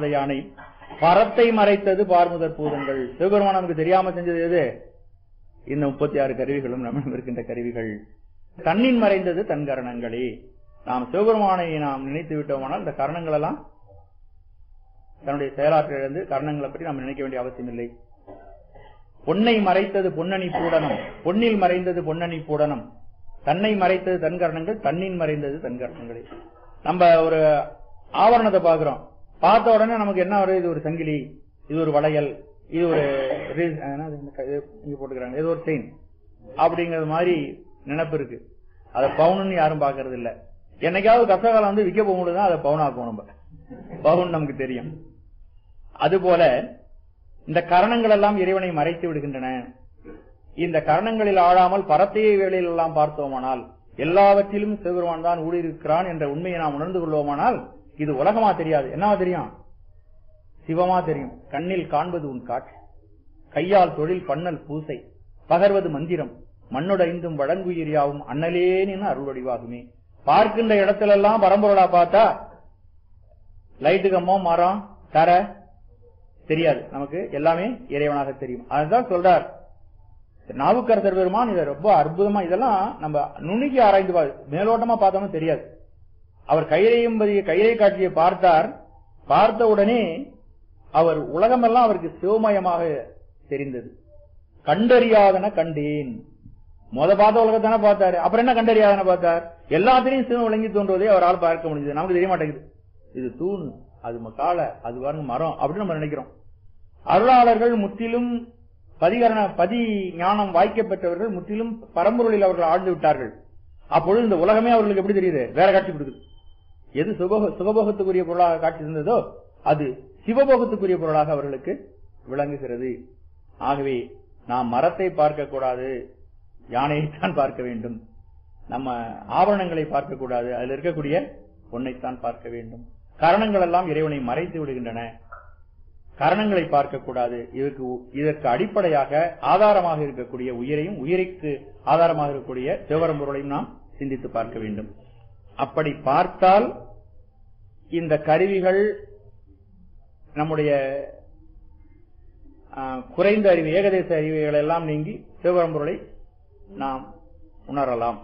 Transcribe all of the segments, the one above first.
நாற்பது யானை பரத்தை மறைத்தது பார்முதற் பூதங்கள் சிவபெருமான் நமக்கு தெரியாம செஞ்சது எது இந்த முப்பத்தி ஆறு கருவிகளும் நம்மிடம் இருக்கின்ற கருவிகள் தன்னின் மறைந்தது தன் கரணங்களே நாம் சிவபெருமானை நாம் நினைத்து விட்டோமானால் இந்த கரணங்கள் எல்லாம் தன்னுடைய செயலாற்றிலிருந்து கரணங்களை பற்றி நாம் நினைக்க வேண்டிய அவசியம் இல்லை பொன்னை மறைத்தது பொன்னணி பூடனம் பொன்னில் மறைந்தது பொன்னணி பூடனம் தன்னை மறைத்தது தன் கரணங்கள் தன்னின் மறைந்தது தன் கரணங்களே நம்ம ஒரு ஆவரணத்தை பாக்குறோம் பார்த்த உடனே நமக்கு என்ன வருது இது ஒரு சங்கிலி இது ஒரு வளையல் இது ஒரு ரி- என்னது இந்த க- இது இங்க போட்டுக்கிறாங்க இது ஒரு செயின் அப்படிங்கறது மாதிரி நினைப்பு இருக்கு அதை பவுனுன்னு யாரும் பாக்குறது இல்ல என்னைக்காவது கஷ்டகாலம் வந்து விற்க போகும்போது தான் அதை பவுனாக்குவோம் நம்ம பவுன் நமக்கு தெரியும் அதுபோல இந்த கரணங்கள் எல்லாம் இறைவனை மறைத்து விடுகின்றன இந்த கரணங்களில் ஆழாமல் பரத்தைய வேளையில் எல்லாம் பார்த்தோமானால் எல்லாவற்றிலும் சிவபெருமான் தான் ஊழியிருக்கிறான் என்ற உண்மையை நாம் உணர்ந்து கொள்வோமானால் இது உலகமா தெரியாது என்னவா தெரியும் சிவமா தெரியும் கண்ணில் காண்பது உன் காட்சி கையால் தொழில் பண்ணல் பூசை பகர்வது மந்திரம் மண்ணுடைந்தும் வழங்குயிரியாவும் அண்ணலேனின் அருள் வடிவாகுமே பார்க்கின்ற இடத்திலெல்லாம் பரம்பொருளா பார்த்தா லைட்டு கம்பம் மரம் தர தெரியாது நமக்கு எல்லாமே இறைவனாக தெரியும் அதுதான் சொல்றார் நாவுக்கரசர் பெருமான் இதை ரொம்ப அற்புதமா இதெல்லாம் நம்ம நுணுக்கி ஆராய்ந்து பா- மேலோட்டமா பார்த்தோம்னா தெரியாது அவர் கையிலையும் கையிலை காட்சியை பார்த்தார் பார்த்த உடனே அவர் உலகமெல்லாம் அவருக்கு சிவமயமாக தெரிந்தது கண்டறியாதன கண்டேன் முத பார்த்த உலகத்தானே பார்த்தாரு அப்புறம் என்ன கண்டறியாதன பார்த்தார் எல்லாத்திலையும் சிவம் விளங்கி தோன்றுவதை அவரால் பார்க்க முடியுது நமக்கு தெரிய மாட்டேங்குது இது தூண் அது ம- காளை அது பாருங்க மரம் அப்படின்னு நம்ம நினைக்கிறோம் அருளாளர்கள் முற்றிலும் பதிகரண பதி ஞானம் வாய்க்க பெற்றவர்கள் முற்றிலும் பரம்பொருளில் அவர்கள் ஆழ்ந்து விட்டார்கள் அப்பொழுது இந்த உலகமே அவர்களுக்கு எப்படி தெரியுது வேற காட்சி கொடுக்குது எது சுபோக சுகபோகத்துக்குரிய பொருளாக காட்சி இருந்ததோ அது சிவபோகத்துக்குரிய பொருளாக அவர்களுக்கு விளங்குகிறது ஆகவே நாம் மரத்தை பார்க்க கூடாது யானையைத்தான் பார்க்க வேண்டும் நம்ம ஆவரணங்களை பார்க்க கூடாது அதில் இருக்கக்கூடிய பொன்னைத்தான் பார்க்க வேண்டும் கரணங்கள் எல்லாம் இறைவனை மறைத்து விடுகின்றன கரணங்களை பார்க்க கூடாது இதற்கு இதற்கு அடிப்படையாக ஆதாரமாக இருக்கக்கூடிய உயிரையும் உயிருக்கு ஆதாரமாக இருக்கக்கூடிய சிவபரம்பொருளையும் நாம் சிந்தித்து பார்க்க வேண்டும் அப்படி பார்த்தால் இந்த கருவிகள் நம்முடைய ஆ, குறைந்த அறிவு ஏகதேச அறிவுகள் எல்லாம் நீங்கி சிவபரம்பொருளை நாம் உணரலாம்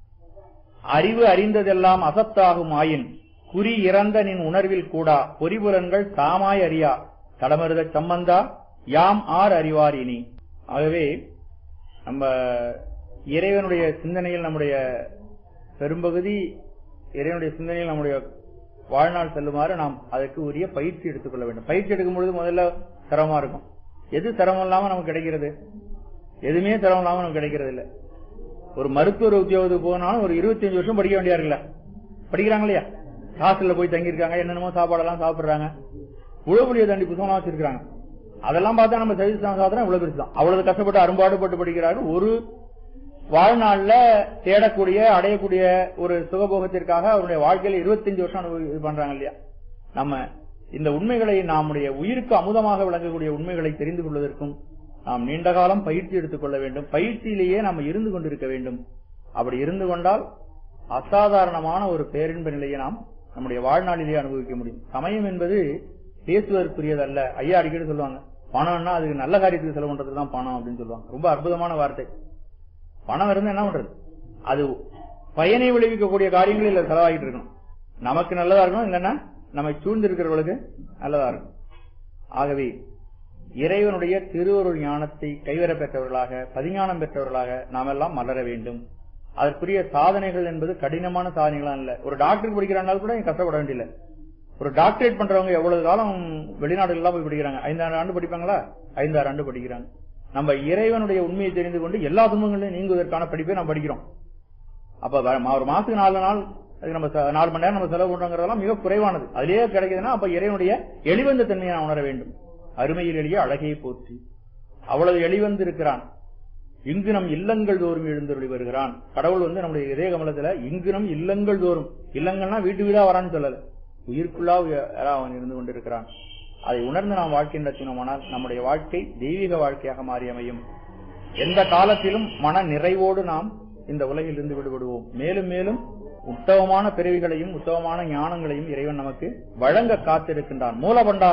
அறிவு அறிந்ததெல்லாம் அசத்தாகும் ஆயின் குறி இறந்த நின் உணர்வில் கூடா பொறிபுலன்கள் தாமாய் அறியா தடமருத சம்பந்தா யாம் ஆர் அறிவார் இனி ஆகவே நம்ம இறைவனுடைய சிந்தனையில் நம்முடைய பெரும்பகுதி இறைவனுடைய சிந்தனையில் நம்முடைய வாழ்நாள் செல்லுமாறு நாம் அதற்கு உரிய பயிற்சி எடுத்துக்கொள்ள வேண்டும் பயிற்சி எடுக்கும் பொழுது முதல்ல சிரமமா இருக்கும் எது சிரமம் இல்லாம நமக்கு கிடைக்கிறது எதுவுமே சிரமம் இல்லாம நமக்கு கிடைக்கிறது இல்ல ஒரு மருத்துவர் உத்தியோகத்துக்கு போனாலும் ஒரு 25 வருஷம் படிக்க வேண்டியா இருக்குல்ல படிக்கிறாங்க இல்லையா ஹாஸ்டல்ல போய் தங்கியிருக்காங்க என்னென்னமோ சாப்பாடெல்லாம் சாப்பிடுறாங்க உழவுலிய தண்டி புத்தகம்லாம் வச்சிருக்காங்க அதெல்லாம் பார்த்தா நம்ம சைவ சாதனம் இவ்வளவு பெருசு தான் அவ்வளவு கஷ்டப்பட்டு அரும்பாடுபட்டு படிக்கிறார்கள் ஒரு வாழ்நாள்ல தேடக்கூடிய அடையக்கூடிய ஒரு சுகபோகத்திற்காக அவருடைய வாழ்க்கையில 25 வருஷம் அனுபவி இது பண்றாங்க இல்லையா நம்ம இந்த உண்மைகளை நம்முடைய உயிருக்கு அமுதமாக விளங்கக்கூடிய உண்மைகளை தெரிந்து கொள்வதற்கும் நாம் நீண்ட காலம் பயிற்சி எடுத்துக்கொள்ள வேண்டும் பயிற்சியிலேயே நாம் இருந்து கொண்டிருக்க வேண்டும் அப்படி இருந்து கொண்டால் அசாதாரணமான ஒரு பேரின்ப நிலையை நாம் நம்முடைய வாழ்நாளிலேயே அனுபவிக்க முடியும் சமயம் என்பது பேசுவதற்குரியதல்ல ஐயா அடிக்கடி சொல்லுவாங்க பணம்னா அதுக்கு நல்ல காரியத்துக்கு செலவு பண்றதுக்கு தான் பணம் அப்படின்னு சொல்லுவாங்க ரொம்ப அற்புதமான வார்த்தை பணம் இருந்தா என்ன பண்றது அது பயனை விளைவிக்கக்கூடிய காரியங்கள் இதுல செலவாகிட்டு இருக்கணும் நமக்கு நல்லதா இருக்கணும் இல்லைன்னா நம்மை சூழ்ந்து இருக்கிறவர்களுக்கு நல்லதா இருக்கும் ஆகவே இறைவனுடைய திருவருள் ஞானத்தை கைவர பெற்றவர்களாக பதிஞானம் பெற்றவர்களாக நாம் எல்லாம் மலர வேண்டும் அதற்குரிய சாதனைகள் என்பது கடினமான சாதனைகளா இல்ல ஒரு டாக்டருக்கு படிக்கிறாங்க கூட கஷ்டப்பட வேண்டியதில்லை ஒரு டாக்டரேட் பண்றவங்க எவ்வளவு காலம் வெளிநாடுகள்லாம் போய் படிக்கிறாங்க ஐந்தாறு ஆண்டு படிப்பாங்களா ஐந்தாறு ஆண்டு படிக்கிறாங்க நம்ம இறைவனுடைய உண்மையை தெரிந்து கொண்டு எல்லா துன்பங்களையும் நீங்குவதற்கான படிப்பை நம்ம படிக்கிறோம் அப்ப வ- மா- ஒரு மாசத்துக்கு நாலு நாள் அதுக்கு நம்ம ச- நாலு மணி நேரம் நம்ம செலவு பண்றோங்கிறதெல்லாம் மிக குறைவானது அதுலயே கிடைக்குதுன்னா அப்ப இறைவனுடைய எளிவந்த தன்மையை நான் உணர வேண்டும் அருமையில் எளிய அழகையை போற்றி அவ்வளவு எளிவந்து இருக்கிறான் இங்கு நம் இல்லங்கள் தோறும் எழுந்தருளி வருகிறான் கடவுள் வந்து நம்முடைய இதய கமலத்துல இங்கு நம் இல்லங்கள் தோறும் இல்லங்கள்னா வீட்டு வீடா வரான்னு சொல்லல உயிர்க்குள்ளா உய- அவன் இருந்து கொண்டிருக்கிறான் அதை உணர்ந்து நாம் வாழ்க்கை நடத்தினோமானால் நம்முடைய வாழ்க்கை தெய்வீக வாழ்க்கையாக மாறி அமையும் எந்த காலத்திலும் மன நிறைவோடு நாம் இந்த உலகில் இருந்து விடுபடுவோம் மேலும் மேலும் உத்தமமான பிறவிகளையும் உத்தமமான ஞானங்களையும் இறைவன் நமக்கு வழங்க காத்திருக்கின்றான் மூலபண்டா